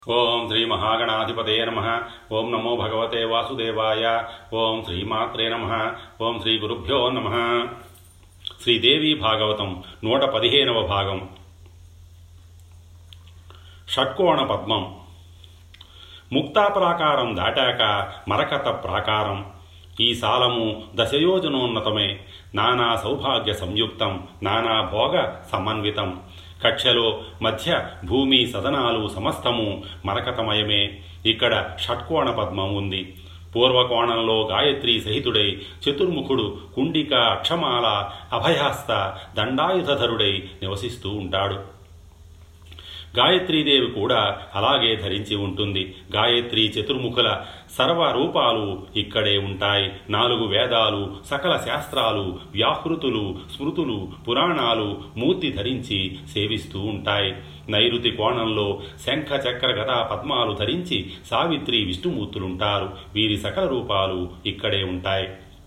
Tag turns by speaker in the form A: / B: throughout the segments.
A: ఓం శ్రీ మహాగణాధిపతే నమ ఓం నమో భగవతే వాసుదేవాయ ఓం శ్రీమాత్రే నమ ఓం శ్రీ గురుభ్యో నమ శ్రీదేవి భాగవతం నూట పదిహేనవ భాగం షట్కోణ పద్మం ముక్తా ప్రాకారం దాటాక మరకత ప్రాకారం ఈ సాలము దశయోజనోన్నతమే నానా సౌభాగ్య సంయుక్తం నానా భోగ సమన్వితం కక్షలో మధ్య భూమి సదనాలు సమస్తము మరకతమయమే ఇక్కడ షట్కోణ పద్మం ఉంది పూర్వకోణంలో గాయత్రి సహితుడై చతుర్ముఖుడు కుండిక అక్షమాల అభయహస్త దండాయుధధరుడై నివసిస్తూ ఉంటాడు గాయత్రీదేవి కూడా అలాగే ధరించి ఉంటుంది గాయత్రి చతుర్ముఖుల సర్వ రూపాలు ఇక్కడే ఉంటాయి నాలుగు వేదాలు సకల శాస్త్రాలు వ్యాహృతులు స్మృతులు పురాణాలు మూర్తి ధరించి సేవిస్తూ ఉంటాయి నైరుతి కోణంలో శంఖ చక్ర గదా పద్మాలు ధరించి సావిత్రి విష్ణుమూర్తులుంటారు వీరి సకల రూపాలు ఇక్కడే ఉంటాయి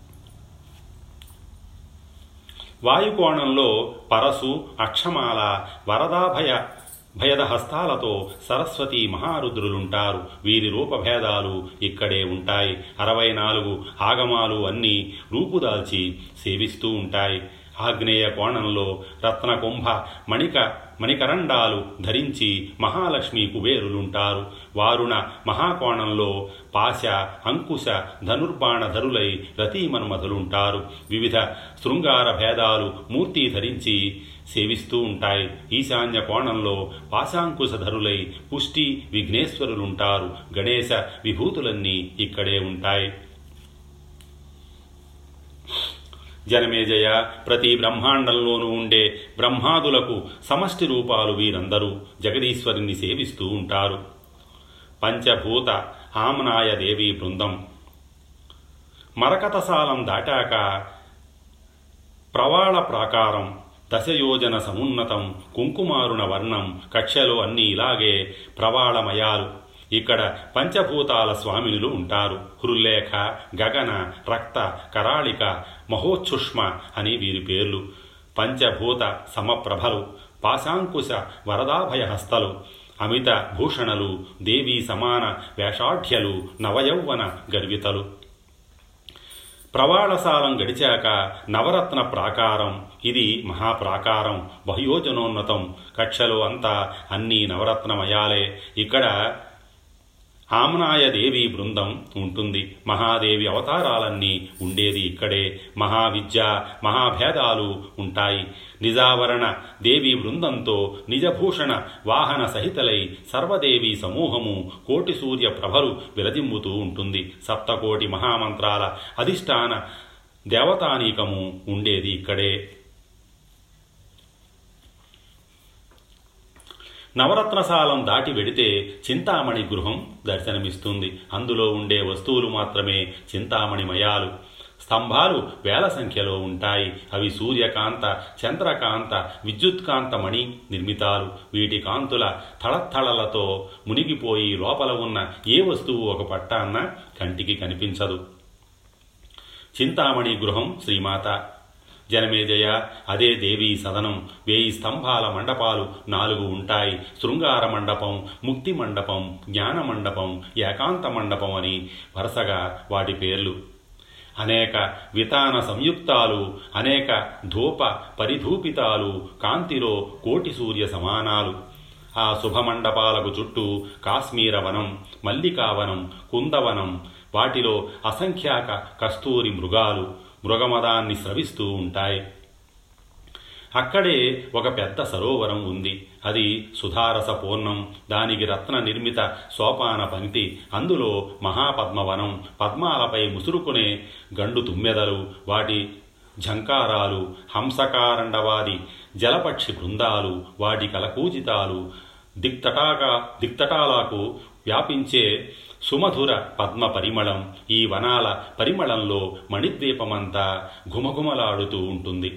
A: వాయుకోణంలో పరసు అక్షమాల వరదాభయ భయద హస్తాలతో సరస్వతి మహారుద్రులుంటారు వీరి రూపభేదాలు ఇక్కడే ఉంటాయి అరవై నాలుగు ఆగమాలు అన్నీ రూపుదాల్చి సేవిస్తూ ఉంటాయి ఆగ్నేయ కోణంలో రత్నకుంభ మణిక మణికరండాలు ధరించి మహాలక్ష్మి కుబేరులుంటారు వారుణ మహాకోణంలో పాశ అంకుశ ధనుర్బాణధరులై రతీమన్మధులుంటారు వివిధ శృంగార భేదాలు మూర్తి ధరించి సేవిస్తూ ఉంటాయి ఈశాన్య కోణంలో పాశాంకుశధరులై పుష్టి విఘ్నేశ్వరులుంటారు గణేశ విభూతులన్నీ ఇక్కడే ఉంటాయి జనమేజయ ప్రతి బ్రహ్మాండంలోనూ ఉండే బ్రహ్మాదులకు సమష్టి రూపాలు వీరందరూ జగదీశ్వరిని సేవిస్తూ ఉంటారు పంచభూత ఆమనాయ దేవి బృందం మరకతసాలం దాటాక ప్రవాళ ప్రాకారం దశయోజన సమున్నతం కుంకుమారుణ వర్ణం కక్షలో అన్నీ ఇలాగే ప్రవాళమయాలు ఇక్కడ పంచభూతాల స్వామినులు ఉంటారు హృల్లేఖ గగన రక్త కరాళిక మహోచ్ఛుష్మ అని వీరి పేర్లు పంచభూత సమప్రభలు పాశాంకుశ వరదాభయ హస్తలు అమిత భూషణలు దేవీ సమాన వేషాఢ్యలు నవయౌవన గర్వితలు ప్రవాళసాలం గడిచాక నవరత్న ప్రాకారం ఇది మహాప్రాకారం బహుయోజనోన్నతం కక్షలో అంతా అన్నీ నవరత్నమయాలే ఇక్కడ ఆమ్నాయ దేవి బృందం ఉంటుంది మహాదేవి అవతారాలన్నీ ఉండేది ఇక్కడే మహావిద్య మహాభేదాలు ఉంటాయి నిజావరణ దేవి బృందంతో నిజభూషణ వాహన సహితలై సర్వదేవి సమూహము కోటి సూర్య ప్రభలు విరజిమ్ముతూ ఉంటుంది సప్తకోటి మహామంత్రాల అధిష్టాన దేవతానీకము ఉండేది ఇక్కడే నవరత్నశాలం దాటి వెడితే చింతామణి గృహం దర్శనమిస్తుంది అందులో ఉండే వస్తువులు మాత్రమే చింతామణిమయాలు స్తంభాలు వేల సంఖ్యలో ఉంటాయి అవి సూర్యకాంత చంద్రకాంత విద్యుత్కాంతమణి నిర్మితాలు వీటి కాంతుల తళత్తళలతో మునిగిపోయి లోపల ఉన్న ఏ వస్తువు ఒక పట్టాన్న కంటికి కనిపించదు చింతామణి గృహం శ్రీమాత జనమేజయ అదే దేవీ సదనం వేయి స్తంభాల మండపాలు నాలుగు ఉంటాయి శృంగార మండపం ముక్తి మండపం జ్ఞాన మండపం ఏకాంత మండపం అని వరుసగా వాటి పేర్లు అనేక వితాన సంయుక్తాలు అనేక ధూప పరిధూపితాలు కాంతిలో కోటి సూర్య సమానాలు ఆ శుభమండపాలకు చుట్టూ కాశ్మీర వనం మల్లికావనం కుందవనం వాటిలో అసంఖ్యాక కస్తూరి మృగాలు మృగమదాన్ని స్రవిస్తూ ఉంటాయి అక్కడే ఒక పెద్ద సరోవరం ఉంది అది సుధారస పూర్ణం దానికి రత్న నిర్మిత సోపాన పంక్తి అందులో మహాపద్మవనం పద్మాలపై ముసురుకునే గండు తుమ్మెదలు వాటి ఝంకారాలు హంసకారండవాది జలపక్షి బృందాలు వాటి కలకూజితాలు దిక్తటాక దిక్తటాలకు వ్యాపించే సుమధుర పద్మ పరిమళం ఈ వనాల పరిమళంలో మణిద్వీపమంతా ఘుమఘుమలాడుతూ ఉంటుంది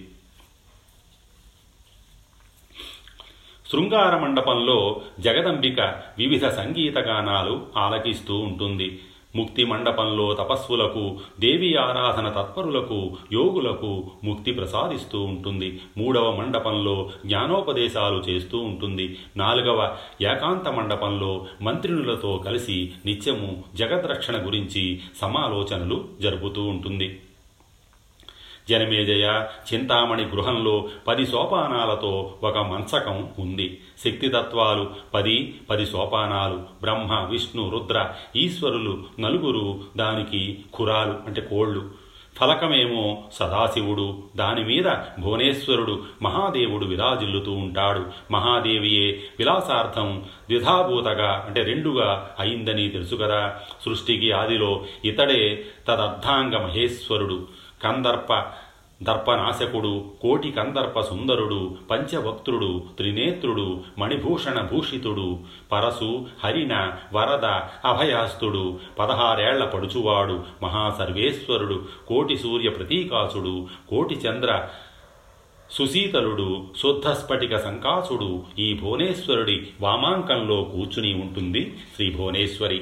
A: శృంగార మండపంలో జగదంబిక వివిధ సంగీత గానాలు ఆలకిస్తూ ఉంటుంది ముక్తి మండపంలో తపస్సులకు దేవి ఆరాధన తత్పరులకు యోగులకు ముక్తి ప్రసాదిస్తూ ఉంటుంది మూడవ మండపంలో జ్ఞానోపదేశాలు చేస్తూ ఉంటుంది నాలుగవ ఏకాంత మండపంలో మంత్రినులతో కలిసి నిత్యము జగద్రక్షణ గురించి సమాలోచనలు జరుపుతూ ఉంటుంది జనమేజయ చింతామణి గృహంలో పది సోపానాలతో ఒక మంచకం ఉంది శక్తితత్వాలు పది పది సోపానాలు బ్రహ్మ విష్ణు రుద్ర ఈశ్వరులు నలుగురు దానికి ఖురాలు అంటే కోళ్ళు ఫలకమేమో సదాశివుడు దానిమీద భువనేశ్వరుడు మహాదేవుడు విరాజిల్లుతూ ఉంటాడు మహాదేవియే విలాసార్థం ద్విధాభూతగా అంటే రెండుగా అయిందని తెలుసు కదా సృష్టికి ఆదిలో ఇతడే తదర్థాంగ మహేశ్వరుడు కందర్ప దర్పనాశకుడు కోటి కందర్ప సుందరుడు పంచభక్తుడు త్రినేత్రుడు మణిభూషణ భూషితుడు పరసు హరిణ వరద అభయాస్తుడు పదహారేళ్ల పడుచువాడు మహాసర్వేశ్వరుడు కోటి సూర్య ప్రతీకాసుడు కోటి చంద్ర సుశీతలుడు శుద్ధస్ఫటిక సంకాసుడు ఈ భువనేశ్వరుడి వామాంకంలో కూర్చుని ఉంటుంది శ్రీ భువనేశ్వరి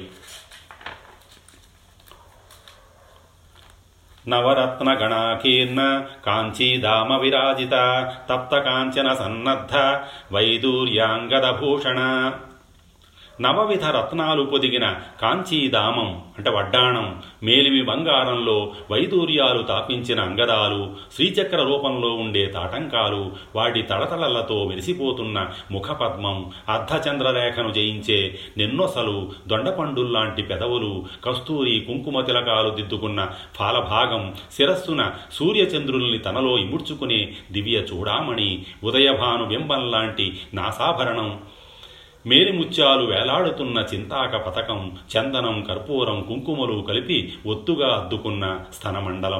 A: నవరత్నగణాకీర్ణ కాంచీధామ విరాజిత తప్త కాంచన సన్నద్ధ వైదూర్యాంగదభూషణ నవవిధ రత్నాలు పొదిగిన కాంచీదామం అంటే వడ్డాణం మేలిమి బంగారంలో వైదూర్యాలు తాపించిన అంగదాలు శ్రీచక్ర రూపంలో ఉండే తాటంకాలు వాటి తడతడలతో మెరిసిపోతున్న ముఖపద్మం అర్ధచంద్రరేఖను జయించే నిన్నొసలు దొండపండుల్లాంటి పెదవులు కస్తూరి కుంకుమ తిలకాలు దిద్దుకున్న ఫాలభాగం శిరస్సున సూర్యచంద్రుల్ని తనలో ఇముడ్చుకునే దివ్య చూడామణి ఉదయభాను బింబంలాంటి నాసాభరణం మేలిముత్యాలు వేలాడుతున్న చింతాక పథకం చందనం కర్పూరం కుంకుమలు కలిపి ఒత్తుగా అద్దుకున్న స్తనమండలం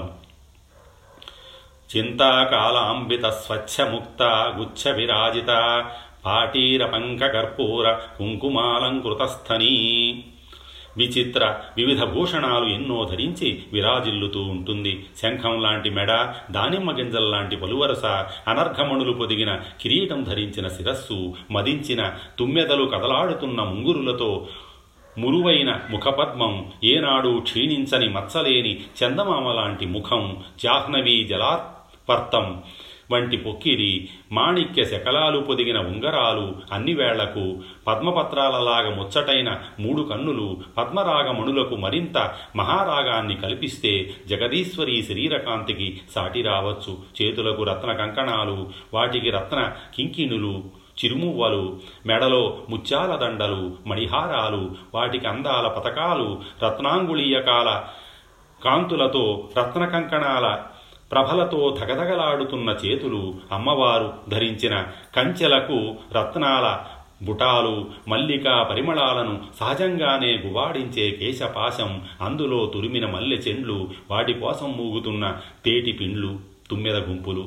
A: చింతాకాలాంబిత స్వచ్ఛముక్త గుచ్ఛ విరాజిత పాటీర పంకకర్పూర కుంకుమాలంకృతస్థనీ విచిత్ర వివిధ భూషణాలు ఎన్నో ధరించి విరాజిల్లుతూ ఉంటుంది శంఖం లాంటి మెడ దానిమ్మ గింజల్లాంటి పలువరస అనర్ఘమణులు పొదిగిన కిరీటం ధరించిన శిరస్సు మదించిన తుమ్మెదలు కదలాడుతున్న ముంగురులతో మురువైన ముఖపద్మం ఏనాడు క్షీణించని మచ్చలేని చందమామ లాంటి ముఖం జాహ్నవి జలాపర్తం వంటి పొక్కిరి మాణిక్య శకలాలు పొదిగిన ఉంగరాలు అన్ని వేళ్లకు పద్మపత్రాలలాగా ముచ్చటైన మూడు కన్నులు పద్మరాగమణులకు మరింత మహారాగాన్ని కల్పిస్తే జగదీశ్వరి శరీరకాంతికి సాటి రావచ్చు చేతులకు రత్న కంకణాలు వాటికి రత్న కింకిణులు చిరుమువ్వలు మెడలో ముత్యాల దండలు మణిహారాలు వాటికి అందాల పతకాలు రత్నాంగుళీయకాల కాంతులతో రత్న కంకణాల ప్రభలతో ధగధగలాడుతున్న చేతులు అమ్మవారు ధరించిన కంచెలకు రత్నాల బుటాలు మల్లికా పరిమళాలను సహజంగానే గువాడించే కేశపాశం అందులో తురిమిన మల్లె చెండ్లు వాటి కోసం మూగుతున్న తేటి పిండ్లు తుమ్మెద గుంపులు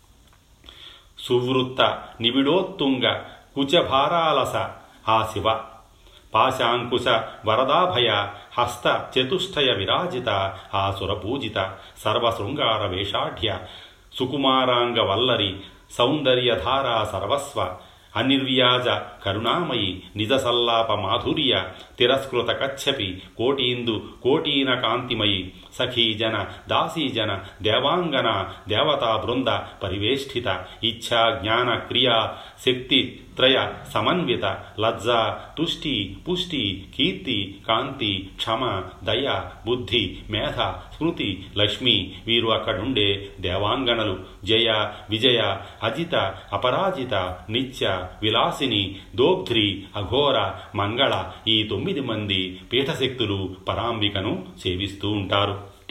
A: సువృత్త నిబిడోత్తుంగ కుచభారాలస ఆ శివ పాశాంకుశ వరదాభయ హస్త చతుష్టయ విరాజిత ఆ సురపూజిత సర్వశృంగార వేషాఢ్య సుకుమారాంగ వల్లరి సౌందర్యధారా సర్వస్వ అనిర్వ్యాజ కరుణామయి నిజ సల్లాప మాధుర్య తిరస్కృత కచ్చపి కోటీందు కోటీన కాంతిమయి సఖీజన దాసీజన దేవాంగన దేవతా బృంద పరివేష్ఠిత ఇచ్ఛా జ్ఞాన క్రియా శక్తి త్రయ సమన్విత లజ్జ తుష్టి పుష్టి కీర్తి కాంతి క్షమ దయ బుద్ధి మేధ స్మృతి లక్ష్మి వీరు అక్కడుండే దేవాంగనలు జయ విజయ అజిత అపరాజిత నిత్య విలాసిని దోగ్ధ్రి అఘోర మంగళ ఈ తొమ్మిది మంది పీఠశక్తులు పరాంబికను సేవిస్తూ ఉంటారు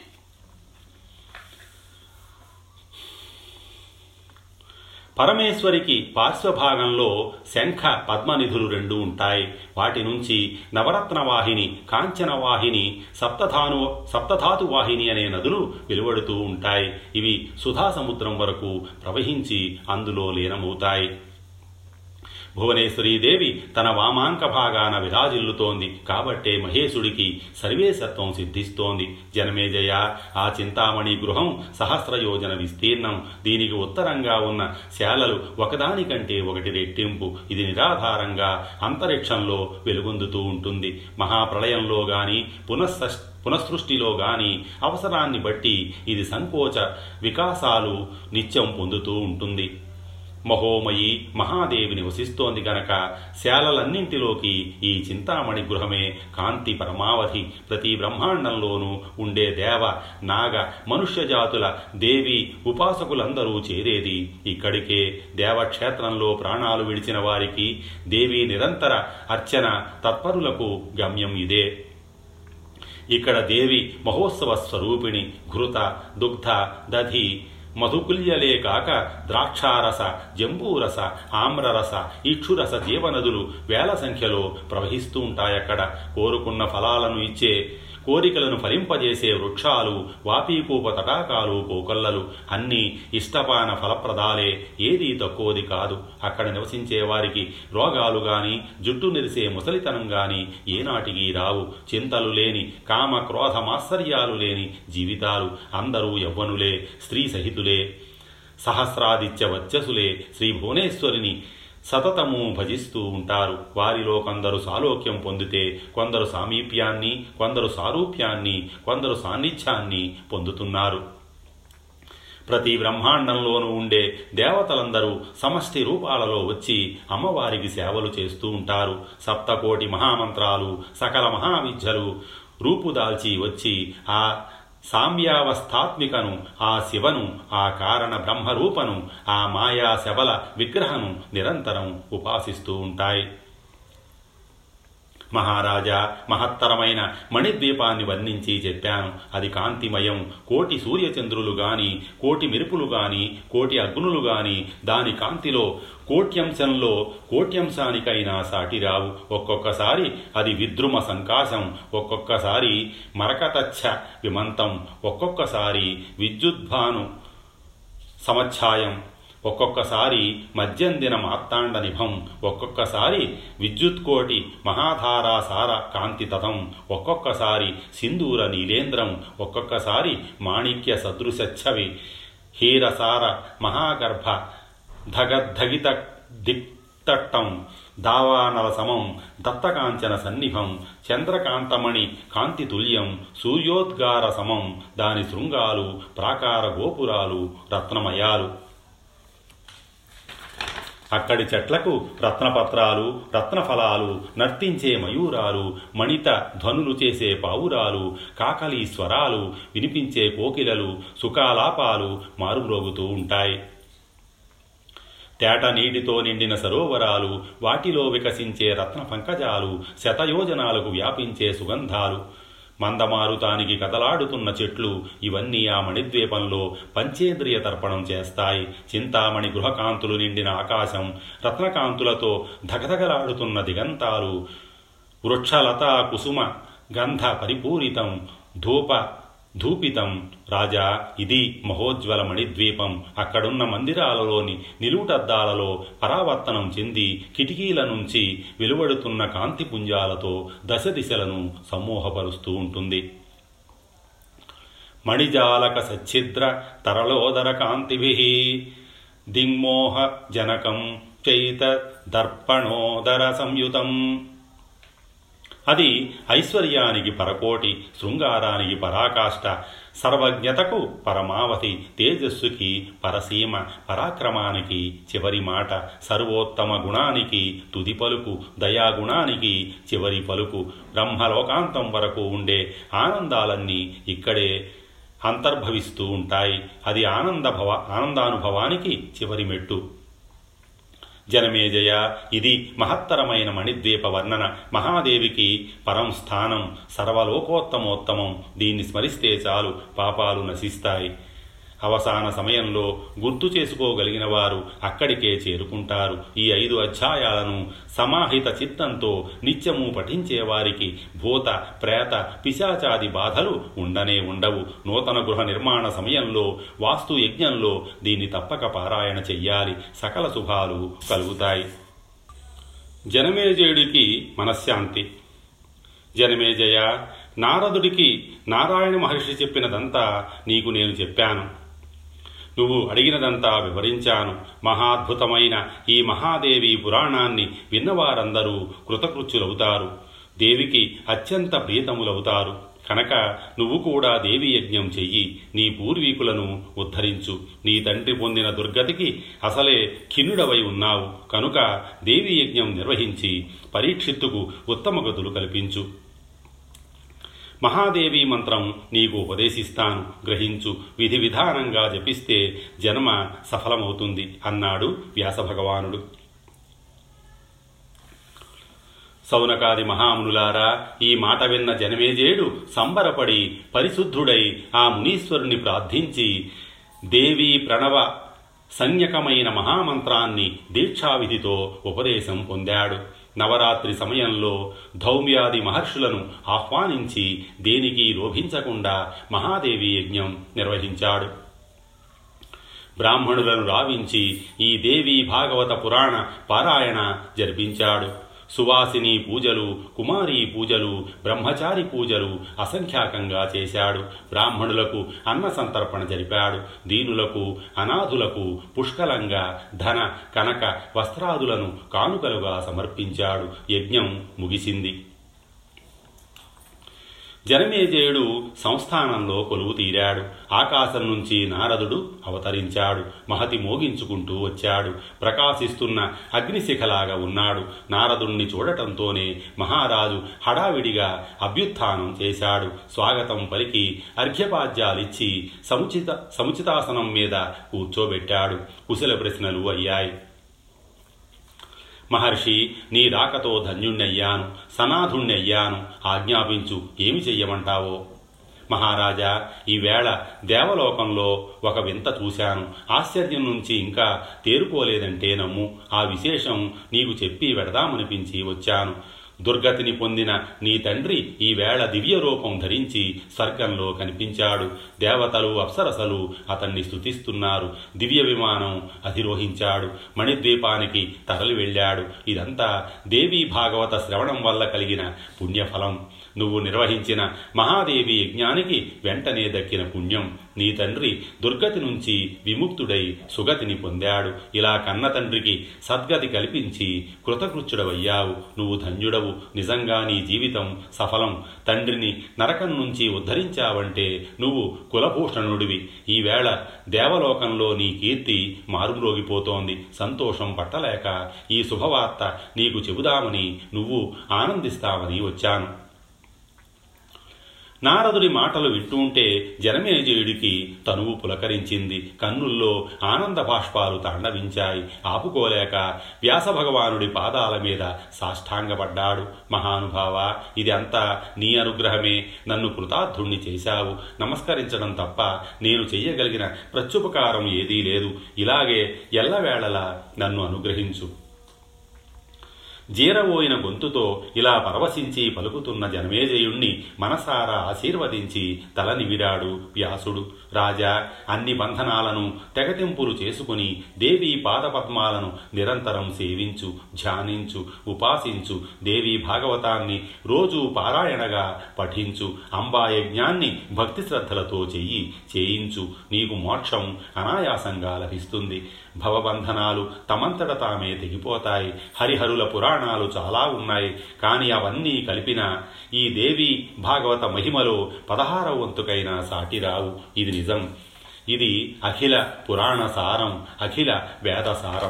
A: పరమేశ్వరికి పార్శ్వభాగంలో శంఖ పద్మనిధులు రెండు ఉంటాయి వాటి నుంచి నవరత్న వాహిని కాంచన వాహిని సప్తధాను సప్తధాతు వాహిని అనే నదులు వెలువడుతూ ఉంటాయి ఇవి సుధా సముద్రం వరకు ప్రవహించి అందులో లీనమవుతాయి భువనేశ్వరీదేవి తన వామాంక భాగాన విరాజిల్లుతోంది కాబట్టే మహేశుడికి సర్వేశత్వం సిద్ధిస్తోంది జనమేజయ ఆ చింతామణి గృహం సహస్రయోజన విస్తీర్ణం దీనికి ఉత్తరంగా ఉన్న శాలలు ఒకదానికంటే ఒకటి రెట్టింపు ఇది నిరాధారంగా అంతరిక్షంలో వెలుగొందుతూ ఉంటుంది మహాప్రళయంలో గాని పునః పునఃసృష్టిలో గాని అవసరాన్ని బట్టి ఇది సంకోచ వికాసాలు నిత్యం పొందుతూ ఉంటుంది మహోమయి మహాదేవి నివసిస్తోంది గనక శాలలన్నింటిలోకి ఈ చింతామణి గృహమే కాంతి పరమావధి ప్రతి బ్రహ్మాండంలోనూ ఉండే దేవ నాగ మనుష్య జాతుల దేవి ఉపాసకులందరూ చేరేది ఇక్కడికే దేవక్షేత్రంలో ప్రాణాలు విడిచిన వారికి దేవి నిరంతర అర్చన తత్పరులకు గమ్యం ఇదే ఇక్కడ దేవి మహోత్సవ స్వరూపిణి ఘృత దుగ్ధ దధి మధుకుల్యలే కాక ద్రాక్షారస జంబూరస ఆమ్రరస ఇక్షురస జీవనదులు వేల సంఖ్యలో ప్రవహిస్తూ ఉంటాయక్కడ కోరుకున్న ఫలాలను ఇచ్చే కోరికలను ఫలింపజేసే వృక్షాలు వాపీకూప తటాకాలు కోకొల్లలు అన్నీ ఇష్టపాన ఫలప్రదాలే ఏదీ తక్కువది కాదు అక్కడ నివసించే వారికి రోగాలు గాని జుట్టు నిరిసే ముసలితనం గాని ఏనాటికి రావు చింతలు లేని కామ క్రోధ మాత్సర్యాలు లేని జీవితాలు అందరూ యవ్వనులే స్త్రీ సహితులే సహస్రాదిత్య వచ్చసులే శ్రీ భువనేశ్వరిని సతతము భజిస్తూ ఉంటారు వారిలో కొందరు సాలోక్యం పొందితే కొందరు సామీప్యాన్ని కొందరు సారూప్యాన్ని కొందరు సాన్నిధ్యాన్ని పొందుతున్నారు ప్రతి బ్రహ్మాండంలోనూ ఉండే దేవతలందరూ సమష్టి రూపాలలో వచ్చి అమ్మవారికి సేవలు చేస్తూ ఉంటారు సప్తకోటి మహామంత్రాలు సకల మహావిద్యలు రూపుదాల్చి వచ్చి ఆ సామ్యావస్థాత్మికను ఆ శివను ఆ కారణ బ్రహ్మరూపను ఆ మాయా శబల విగ్రహను నిరంతరం ఉపాసిస్తూ ఉంటాయి మహారాజా మహత్తరమైన మణిద్వీపాన్ని వర్ణించి చెప్పాను అది కాంతిమయం కోటి సూర్యచంద్రులు గాని కోటి మెరుపులు గాని కోటి అగ్నులు గాని దాని కాంతిలో కోట్యంశంలో కోట్యంశానికైనా సాటిరావు ఒక్కొక్కసారి అది విద్రుమ సంకాశం ఒక్కొక్కసారి మరకతచ్చ విమంతం ఒక్కొక్కసారి విద్యుద్భాను సమఛాయం ఒక్కొక్కసారి మధ్యందిన మార్తాండ నిభం ఒక్కొక్కసారి విద్యుత్కోటి మహాధారాసార కాంతితతం ఒక్కొక్కసారి సింధూర నీలేంద్రం ఒక్కొక్కసారి మాణిక్య సదృశచ్చవి హీరసార మహాగర్భ ధగద్ధగిత దిక్తట్టం దావానల సమం దత్తకాంచన సన్నిభం చంద్రకాంతమణి కాంతితుల్యం సూర్యోద్గార సమం దాని శృంగాలు ప్రాకార గోపురాలు రత్నమయాలు అక్కడి చెట్లకు రత్నపత్రాలు రత్నఫలాలు నర్తించే మయూరాలు మణిత ధ్వనులు చేసే పావురాలు కాకలీ స్వరాలు వినిపించే కోకిలలు సుఖాలాపాలు మారుమ్రోగుతూ ఉంటాయి తేట నీటితో నిండిన సరోవరాలు వాటిలో వికసించే రత్న పంకజాలు శతయోజనాలకు వ్యాపించే సుగంధాలు మందమారుతానికి కదలాడుతున్న చెట్లు ఇవన్నీ ఆ మణిద్వీపంలో పంచేంద్రియ తర్పణం చేస్తాయి చింతామణి గృహకాంతులు నిండిన ఆకాశం రత్నకాంతులతో ధగధగలాడుతున్న దిగంతాలు వృక్షలతా కుసుమ గంధ పరిపూరితం ధూప ధూపితం రాజా ఇది మహోజ్వల మణిద్వీపం అక్కడున్న మందిరాలలోని నిలువుటద్దాలలో పరావర్తనం చెంది కిటికీల నుంచి వెలువడుతున్న కాంతిపుంజాలతో దశ దిశలను సమ్మోహపరుస్తూ ఉంటుంది మణిజాలక సచ్ఛిద్ర తరలోదర కాంతిభి దిగ్మోహ జనకం చైత దర్పణోదర సంయుతం అది ఐశ్వర్యానికి పరకోటి శృంగారానికి పరాకాష్ట సర్వజ్ఞతకు పరమావధి తేజస్సుకి పరసీమ పరాక్రమానికి చివరి మాట సర్వోత్తమ గుణానికి తుది పలుకు దయాగుణానికి చివరి పలుకు బ్రహ్మలోకాంతం వరకు ఉండే ఆనందాలన్నీ ఇక్కడే అంతర్భవిస్తూ ఉంటాయి అది ఆనందభవ ఆనందానుభవానికి చివరి మెట్టు జనమేజయ ఇది మహత్తరమైన మణిద్వీప వర్ణన మహాదేవికి పరం స్థానం సర్వలోకోత్తమోత్తమం దీన్ని స్మరిస్తే చాలు పాపాలు నశిస్తాయి అవసాన సమయంలో గుర్తు చేసుకోగలిగిన వారు అక్కడికే చేరుకుంటారు ఈ ఐదు అధ్యాయాలను సమాహిత చిత్తంతో నిత్యము పఠించే వారికి భూత ప్రేత పిశాచాది బాధలు ఉండనే ఉండవు నూతన గృహ నిర్మాణ సమయంలో వాస్తు యజ్ఞంలో దీన్ని తప్పక పారాయణ చెయ్యాలి సకల శుభాలు కలుగుతాయి జనమేజయుడికి మనశ్శాంతి జనమేజయ నారదుడికి నారాయణ మహర్షి చెప్పినదంతా నీకు నేను చెప్పాను నువ్వు అడిగినదంతా వివరించాను మహాద్భుతమైన ఈ మహాదేవి పురాణాన్ని విన్నవారందరూ కృతకృత్యులవుతారు దేవికి అత్యంత ప్రియతములవుతారు కనుక నువ్వు కూడా దేవి యజ్ఞం చెయ్యి నీ పూర్వీకులను ఉద్ధరించు నీ తండ్రి పొందిన దుర్గతికి అసలే ఖిన్నుడవై ఉన్నావు కనుక దేవి యజ్ఞం నిర్వహించి పరీక్షిత్తుకు ఉత్తమ గతులు కల్పించు మహాదేవి మంత్రం నీకు ఉపదేశిస్తాను గ్రహించు విధి విధానంగా జపిస్తే జన్మ సఫలమవుతుంది అన్నాడు వ్యాసభగవానుడు సౌనకాది మహామునులారా ఈ మాట విన్న జనమేజేడు సంబరపడి పరిశుద్ధుడై ఆ మునీశ్వరుని ప్రార్థించి దేవీ ప్రణవ సంజ్ఞకమైన మహామంత్రాన్ని దీక్షావిధితో ఉపదేశం పొందాడు నవరాత్రి సమయంలో ధౌమ్యాది మహర్షులను ఆహ్వానించి దేనికి లోభించకుండా మహాదేవి యజ్ఞం నిర్వహించాడు బ్రాహ్మణులను రావించి ఈ దేవి భాగవత పురాణ పారాయణ జరిపించాడు సువాసిని పూజలు కుమారీ పూజలు బ్రహ్మచారి పూజలు అసంఖ్యాకంగా చేశాడు బ్రాహ్మణులకు అన్న సంతర్పణ జరిపాడు దీనులకు అనాథులకు పుష్కలంగా ధన కనక వస్త్రాదులను కానుకలుగా సమర్పించాడు యజ్ఞం ముగిసింది జనమేజయుడు సంస్థానంలో కొలువు తీరాడు ఆకాశం నుంచి నారదుడు అవతరించాడు మహతి మోగించుకుంటూ వచ్చాడు ప్రకాశిస్తున్న అగ్నిశిఖలాగా ఉన్నాడు నారదుణ్ణి చూడటంతోనే మహారాజు హడావిడిగా అభ్యుత్థానం చేశాడు స్వాగతం పలికి అర్ఘ్యపాద్యాలిచ్చి సముచిత సముచితాసనం మీద కూర్చోబెట్టాడు కుశల ప్రశ్నలు అయ్యాయి మహర్షి నీ రాకతో ధన్యుణ్ణయ్యాను సనాథుణ్ణయ్యాను ఆజ్ఞాపించు ఏమి చెయ్యమంటావో మహారాజా ఈవేళ దేవలోకంలో ఒక వింత చూశాను ఆశ్చర్యం నుంచి ఇంకా తేరుకోలేదంటే నమ్ము ఆ విశేషం నీకు చెప్పి వెడదామనిపించి వచ్చాను దుర్గతిని పొందిన నీ తండ్రి ఈవేళ దివ్య రూపం ధరించి స్వర్గంలో కనిపించాడు దేవతలు అప్సరసలు అతన్ని స్తుతిస్తున్నారు దివ్య విమానం అధిరోహించాడు మణిద్వీపానికి తరలి వెళ్ళాడు ఇదంతా దేవీ భాగవత శ్రవణం వల్ల కలిగిన పుణ్యఫలం నువ్వు నిర్వహించిన మహాదేవి యజ్ఞానికి వెంటనే దక్కిన పుణ్యం నీ తండ్రి దుర్గతి నుంచి విముక్తుడై సుగతిని పొందాడు ఇలా కన్న తండ్రికి సద్గతి కల్పించి కృతకృత్యుడవయ్యావు నువ్వు ధన్యుడవు నిజంగా నీ జీవితం సఫలం తండ్రిని నరకం నుంచి ఉద్ధరించావంటే నువ్వు కులభూషణుడివి ఈవేళ దేవలోకంలో నీ కీర్తి మారుమ్రోగిపోతోంది సంతోషం పట్టలేక ఈ శుభవార్త నీకు చెబుదామని నువ్వు ఆనందిస్తామని వచ్చాను నారదుడి మాటలు వింటుంటే జనమేజయుడికి తనువు పులకరించింది కన్నుల్లో ఆనంద బాష్పాలు తాండవించాయి ఆపుకోలేక వ్యాసభగవానుడి పాదాల మీద సాష్టాంగపడ్డాడు మహానుభావ ఇది అంతా నీ అనుగ్రహమే నన్ను కృతార్థుణ్ణి చేశావు నమస్కరించడం తప్ప నేను చెయ్యగలిగిన ప్రత్యుపకారం ఏదీ లేదు ఇలాగే ఎల్లవేళలా నన్ను అనుగ్రహించు జీరవోయిన గొంతుతో ఇలా పరవశించి పలుకుతున్న జనమేజయుణ్ణి మనసారా ఆశీర్వదించి తల నిమిరాడు వ్యాసుడు రాజా అన్ని బంధనాలను తెగతింపులు చేసుకుని దేవీ పాదపద్మాలను నిరంతరం సేవించు ధ్యానించు ఉపాసించు దేవీ భాగవతాన్ని రోజు పారాయణగా పఠించు అంబా యజ్ఞాన్ని భక్తి శ్రద్ధలతో చెయ్యి చేయించు నీకు మోక్షం అనాయాసంగా లభిస్తుంది భవబంధనాలు తమంతట తామే తెగిపోతాయి హరిహరుల పురాణాలు చాలా ఉన్నాయి కానీ అవన్నీ కలిపిన ఈ దేవి భాగవత మహిమలో పదహారవ వంతుకైన సాటిరావు ఇది నిజం ఇది అఖిల పురాణ సారం అఖిల వేద సారం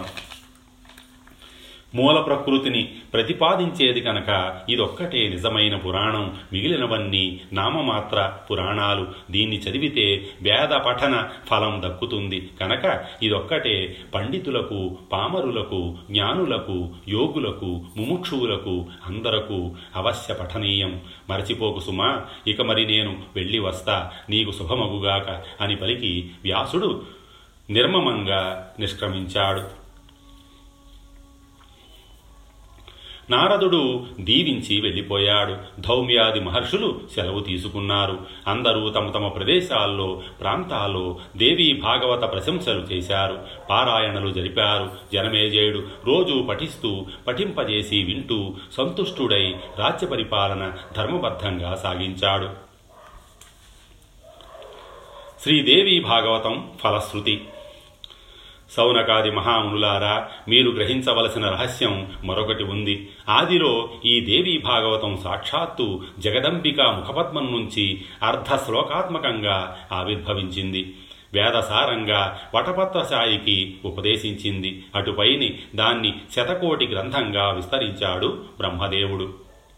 A: మూల ప్రకృతిని ప్రతిపాదించేది కనుక ఇదొక్కటే నిజమైన పురాణం మిగిలినవన్నీ నామమాత్ర పురాణాలు దీన్ని చదివితే వేద పఠన ఫలం దక్కుతుంది కనుక ఇదొక్కటే పండితులకు పామరులకు జ్ఞానులకు యోగులకు ముముక్షువులకు అందరకు అవశ్య పఠనీయం మరచిపోకు సుమా ఇక మరి నేను వెళ్ళి వస్తా నీకు శుభమగుగాక అని పలికి వ్యాసుడు నిర్మమంగా నిష్క్రమించాడు నారదుడు దీవించి వెళ్ళిపోయాడు ధౌమ్యాది మహర్షులు సెలవు తీసుకున్నారు అందరూ తమ తమ ప్రదేశాల్లో ప్రాంతాల్లో దేవీ భాగవత ప్రశంసలు చేశారు పారాయణలు జరిపారు జనమేజయుడు రోజు పఠిస్తూ పఠింపజేసి వింటూ సంతుష్టుడై రాజ్య పరిపాలన ధర్మబద్ధంగా సాగించాడు శ్రీదేవి భాగవతం ఫలశ్రుతి సౌనకాది మహామునులారా మీరు గ్రహించవలసిన రహస్యం మరొకటి ఉంది ఆదిలో ఈ దేవీ భాగవతం సాక్షాత్తు జగదంబిక ముఖపద్మం నుంచి అర్ధ శ్లోకాత్మకంగా ఆవిర్భవించింది వేదసారంగా వటపత్రశాయికి ఉపదేశించింది అటుపైని దాన్ని శతకోటి గ్రంథంగా విస్తరించాడు బ్రహ్మదేవుడు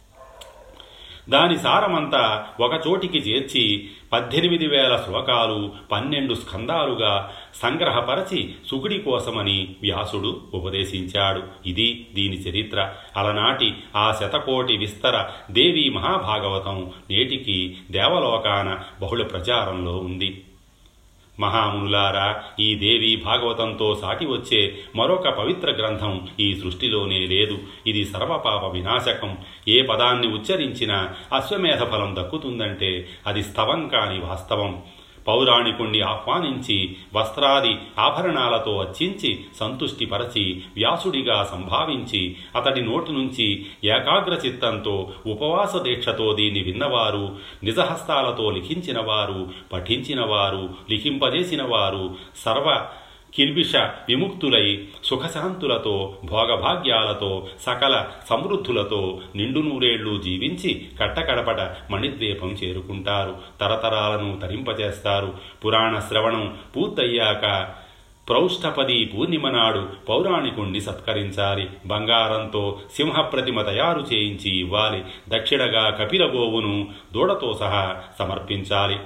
A: దాని సారమంతా ఒకచోటికి చేర్చి పద్దెనిమిది వేల శ్లోకాలు పన్నెండు స్కందాలుగా సంగ్రహపరచి సుకుడి కోసమని వ్యాసుడు ఉపదేశించాడు ఇది దీని చరిత్ర అలనాటి ఆ శతకోటి విస్తర దేవీ మహాభాగవతం నేటికి దేవలోకాన బహుళ ప్రచారంలో ఉంది మహామునులారా ఈ దేవి భాగవతంతో సాటి వచ్చే మరొక పవిత్ర గ్రంథం ఈ సృష్టిలోనే లేదు ఇది సర్వపాప వినాశకం ఏ పదాన్ని ఉచ్చరించినా అశ్వమేధ ఫలం దక్కుతుందంటే అది స్తవం కాని వాస్తవం పౌరాణికుణ్ణి ఆహ్వానించి వస్త్రాది ఆభరణాలతో అర్చించి సంతుష్టిపరచి వ్యాసుడిగా సంభావించి అతడి నోటి నుంచి ఏకాగ్ర చిత్తంతో ఉపవాస దీక్షతో దీన్ని విన్నవారు నిజహస్తాలతో లిఖించినవారు పఠించినవారు లిఖింపజేసినవారు సర్వ కిల్బిష విముక్తులై సుఖశాంతులతో భోగభాగ్యాలతో సకల సమృద్ధులతో నిండు నూరేళ్లు జీవించి కట్టకడపట మణిద్వీపం చేరుకుంటారు తరతరాలను తరింపజేస్తారు పురాణ శ్రవణం పూర్తయ్యాక ప్రౌష్ఠపది పూర్ణిమ నాడు పౌరాణికుణ్ణి సత్కరించాలి బంగారంతో సింహప్రతిమ తయారు చేయించి ఇవ్వాలి దక్షిణగా కపిలగోవును దూడతో సహా సమర్పించాలి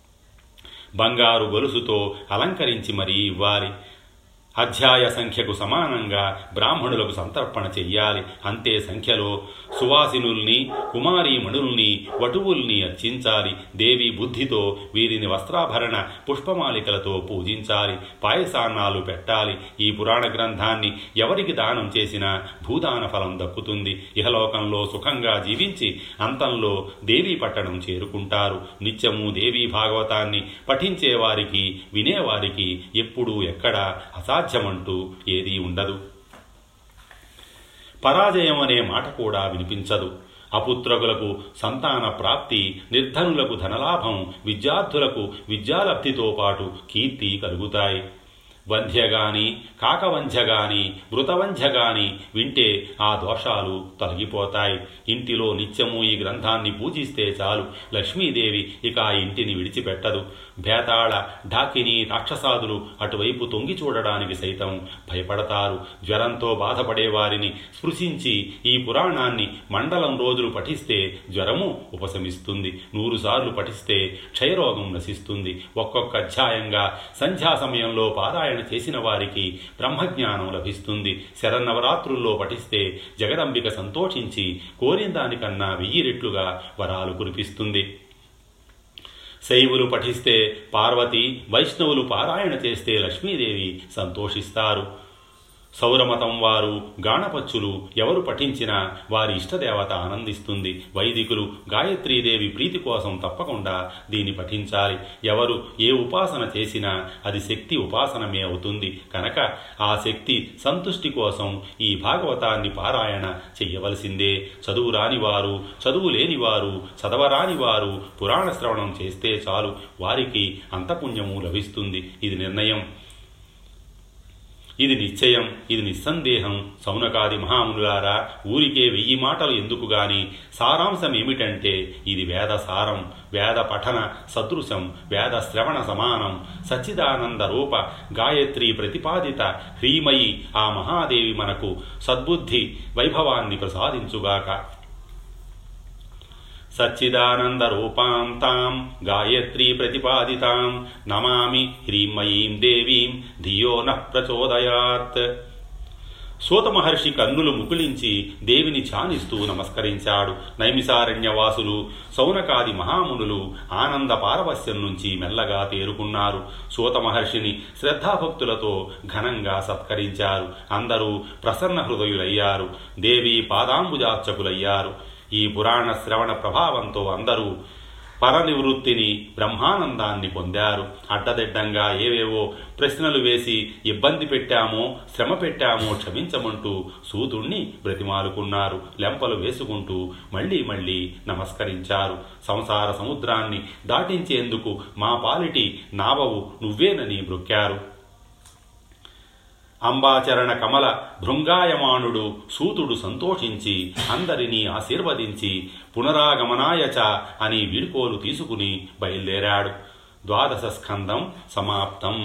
A: బంగారు గొలుసుతో అలంకరించి మరీ ఇవ్వాలి అధ్యాయ సంఖ్యకు సమానంగా బ్రాహ్మణులకు సంతర్పణ చెయ్యాలి అంతే సంఖ్యలో సువాసినుల్ని కుమారీమణుల్ని వటువుల్ని అర్చించాలి దేవి బుద్ధితో వీరిని వస్త్రాభరణ పుష్పమాలికలతో పూజించాలి పాయసాన్నాలు పెట్టాలి ఈ పురాణ గ్రంథాన్ని ఎవరికి దానం చేసినా భూదాన ఫలం దక్కుతుంది ఇహలోకంలో సుఖంగా జీవించి అంతంలో దేవీ పట్టణం చేరుకుంటారు నిత్యము దేవీ భాగవతాన్ని పఠించే వారికి వినేవారికి ఎప్పుడూ ఎక్కడ అసాధ్యమంటూ ఏదీ ఉండదు పరాజయం అనే మాట కూడా వినిపించదు అపుత్రకులకు సంతాన ప్రాప్తి నిర్ధనులకు ధనలాభం విద్యార్థులకు విద్యాలబ్ధితో పాటు కీర్తి కలుగుతాయి వంధ్యగాని కాకవంధ్యగాని మృతవంధ్యగాని వింటే ఆ దోషాలు తొలగిపోతాయి ఇంటిలో నిత్యము ఈ గ్రంథాన్ని పూజిస్తే చాలు లక్ష్మీదేవి ఇక ఆ ఇంటిని విడిచిపెట్టదు భేతాళ ఢాకిని రాక్షసాదులు అటువైపు తొంగి చూడడానికి సైతం భయపడతారు జ్వరంతో బాధపడే వారిని స్పృశించి ఈ పురాణాన్ని మండలం రోజులు పఠిస్తే జ్వరము ఉపశమిస్తుంది నూరు సార్లు పఠిస్తే క్షయరోగం నశిస్తుంది ఒక్కొక్క అధ్యాయంగా సంధ్యా సమయంలో పారాయణ చేసిన వారికి బ్రహ్మజ్ఞానం లభిస్తుంది శరన్నవరాత్రుల్లో పఠిస్తే జగదంబిక సంతోషించి కోరిన దానికన్నా వెయ్యి రెట్లుగా వరాలు కురిపిస్తుంది శైవులు పఠిస్తే పార్వతి వైష్ణవులు పారాయణ చేస్తే లక్ష్మీదేవి సంతోషిస్తారు సౌరమతం వారు గాణపచ్చులు ఎవరు పఠించినా వారి ఇష్టదేవత ఆనందిస్తుంది వైదికులు గాయత్రీదేవి ప్రీతి కోసం తప్పకుండా దీన్ని పఠించాలి ఎవరు ఏ ఉపాసన చేసినా అది శక్తి ఉపాసనమే అవుతుంది కనుక ఆ శక్తి సంతుష్టి కోసం ఈ భాగవతాన్ని పారాయణ చెయ్యవలసిందే చదువు రాని వారు చదువు లేని వారు చదవరాని వారు పురాణ శ్రవణం చేస్తే చాలు వారికి అంతపుణ్యము లభిస్తుంది ఇది నిర్ణయం ఇది నిశ్చయం ఇది నిస్సందేహం సౌనకాది మహామునులారా ఊరికే వెయ్యి మాటలు ఎందుకు గాని సారాంశం ఏమిటంటే ఇది వేద సారం వేద పఠన సదృశం వేద శ్రవణ సమానం సచ్చిదానంద రూప గాయత్రి ప్రతిపాదిత హ్రీమయి ఆ మహాదేవి మనకు సద్బుద్ధి వైభవాన్ని ప్రసాదించుగాక సచ్చిదానందరూపాం తాం గాయత్రీ ప్రతిపాదితాం నమామి హ్రీమయీం దేవీం ధియో న ప్రచోదయాత్ సూత మహర్షి కన్నులు ముకులించి దేవిని ఛానిస్తూ నమస్కరించాడు నైమిసారణ్యవాసులు సౌనకాది మహామునులు ఆనంద పారవస్యం నుంచి మెల్లగా తేరుకున్నారు సూత మహర్షిని శ్రద్ధాభక్తులతో ఘనంగా సత్కరించారు అందరూ ప్రసన్న హృదయులయ్యారు దేవి పాదాంబుజార్చకులయ్యారు ఈ పురాణ శ్రవణ ప్రభావంతో అందరూ పరనివృత్తిని బ్రహ్మానందాన్ని పొందారు అడ్డదిడ్డంగా ఏవేవో ప్రశ్నలు వేసి ఇబ్బంది పెట్టామో శ్రమ పెట్టామో క్షమించమంటూ సూతుణ్ణి బ్రతిమాలుకున్నారు లెంపలు వేసుకుంటూ మళ్ళీ మళ్ళీ నమస్కరించారు సంసార సముద్రాన్ని దాటించేందుకు మా పాలిటి నావవు నువ్వేనని బ్రొక్కారు అంబాచరణ కమల భృంగాయమానుడు సూతుడు సంతోషించి అందరినీ ఆశీర్వదించి పునరాగమనాయచ అని వీడ్కోలు తీసుకుని బయలుదేరాడు ద్వాదశ స్కందం సమాప్తం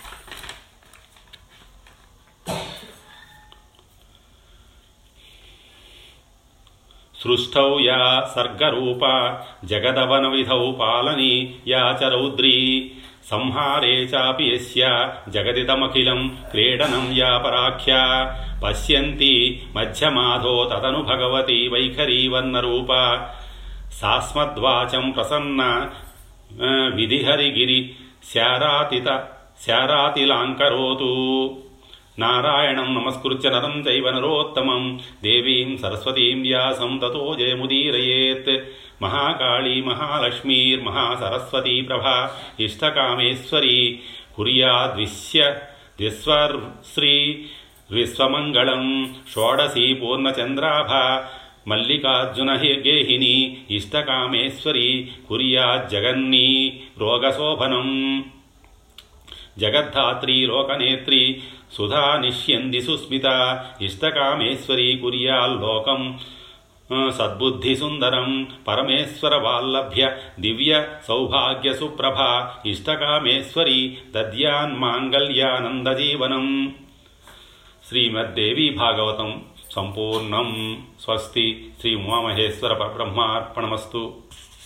A: సృష్టౌ యా సర్గరూపా జగదవన విధౌ పాలని యా చ రౌద్రీ సంహారే చాపి యస్య జగదిదమఖిలం క్రీడనం యా పరాఖ్యా పశ్యంతి మధ్యమాధో తదను భగవతి వైఖరీ వర్ణరూప సాస్మద్వాచం ప్రసన్న ఆ, విధిహరిగిరి శారాతిత శారాతిలాంకరోతు నారాయణం నమస్కృత్య నరం చైవ నరోత్తమం దేవీం సరస్వతీం వ్యాసం తతో జయముదీరయేత్ మహాకాళీ మహాలక్ష్మీర్మహాసరస్వతీ ప్రభా ఇష్టకామేశ్వరీ కుర్యాద్విశ్య ద్విస్వర్శ్రీ విశ్వమంగళం షోడశీ పూర్ణచంద్రాభ మల్లికార్జున గేహిని ఇష్టకామేశ్వరి కుర్యాజ్జగన్నీ రోగశోభనం జగద్ధాత్రీ లోకనేత్రి సుధా నిష్యంది సుస్మిత ఇష్టకామేశ్వరీ కుర్యాల్లోకం సద్బుద్ధి సుందరం పరమేశ్వర వాల్లభ్య దివ్య సౌభాగ్య సుప్రభ ఇష్టకామేశ్వరి దద్యాన్ మాంగళ్యానందజీవనం శ్రీమద్దేవీ భాగవతం సంపూర్ణం స్వస్తి శ్రీ ఉమామహేశ్వర పరబ్రహ్మార్పణమస్తు